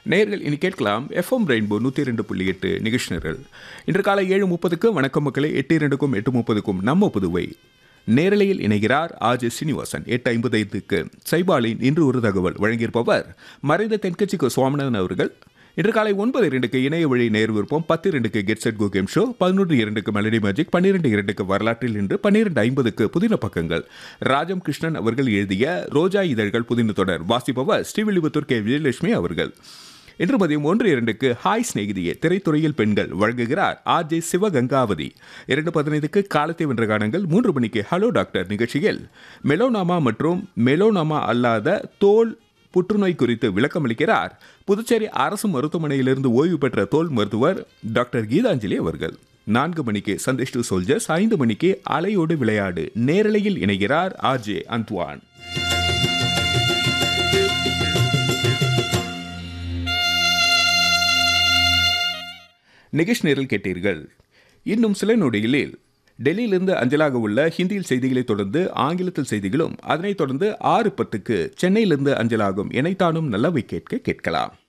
நேர்கள் இனி கேட்கலாம் எஃப்எம் ரெயின்போ நூற்றி ரெண்டு புள்ளி எட்டு நிகழ்ச்சினர்கள் இன்று காலை ஏழு முப்பதுக்கு வணக்கம் மக்களே எட்டு இரண்டுக்கும் எட்டு முப்பதுக்கும் நம்ம புதுவை நேரலையில் இணைகிறார் ஆஜ் சீனிவாசன் எட்டு ஐம்பத்தைந்துக்கு சைபாலின் இன்று ஒரு தகவல் வழங்கியிருப்பவர் மறைந்த தென்கட்சிக்கு சுவாமிநாதன் அவர்கள் இன்று காலை ஒன்பது இரண்டுக்கு இணைய வழி நேர் விருப்பம் பத்து இரண்டுக்கு get set go game show பதினொன்று இரண்டுக்கு மெலடி மேஜிக் பன்னிரெண்டு இரண்டுக்கு வரலாற்றில் இன்று பன்னிரெண்டு ஐம்பதுக்கு புதின பக்கங்கள் ராஜம் கிருஷ்ணன் அவர்கள் எழுதிய ரோஜா இதழ்கள் புதின தொடர் வாசிப்பவர் ஸ்ரீவில்லிபுத்தூர் கே விஜயலட்சுமி அவர்கள் இன்று மதியம் ஒன்று இரண்டுக்கு ஹாய் சிநேகிதியே திரைத்துறையில் பெண்கள் வழங்குகிறார் ஆர் ஜே சிவகங்காவதி இரண்டு பதினைந்துக்கு காலத்தை வென்ற காலங்கள் மூன்று மணிக்கு ஹலோ டாக்டர் நிகழ்ச்சியில் மெலோனாமா மற்றும் மெலோனாமா அல்லாத தோல் புற்றுநோய் குறித்து விளக்கமளிக்கிறார் புதுச்சேரி அரசு மருத்துவமனையிலிருந்து ஓய்வு பெற்ற தோல் மருத்துவர் டாக்டர் கீதாஞ்சலி அவர்கள் நான்கு மணிக்கு சந்தேஷ் டு சோல்ஜர்ஸ் ஐந்து மணிக்கு அலையோடு விளையாடு நேரலையில் இணைகிறார் ஆர்ஜே அந்த்வான் நிகேஷ் நேரில் கேட்டீர்கள் இன்னும் சில நொடிகளில் டெல்லியிலிருந்து அஞ்சலாக உள்ள ஹிந்தியில் செய்திகளை தொடர்ந்து ஆங்கிலத்தில் செய்திகளும் அதனைத் தொடர்ந்து ஆறு பத்துக்கு சென்னையிலிருந்து அஞ்சலாகும் இணைத்தானும் நல்லவை கேட்க கேட்கலாம்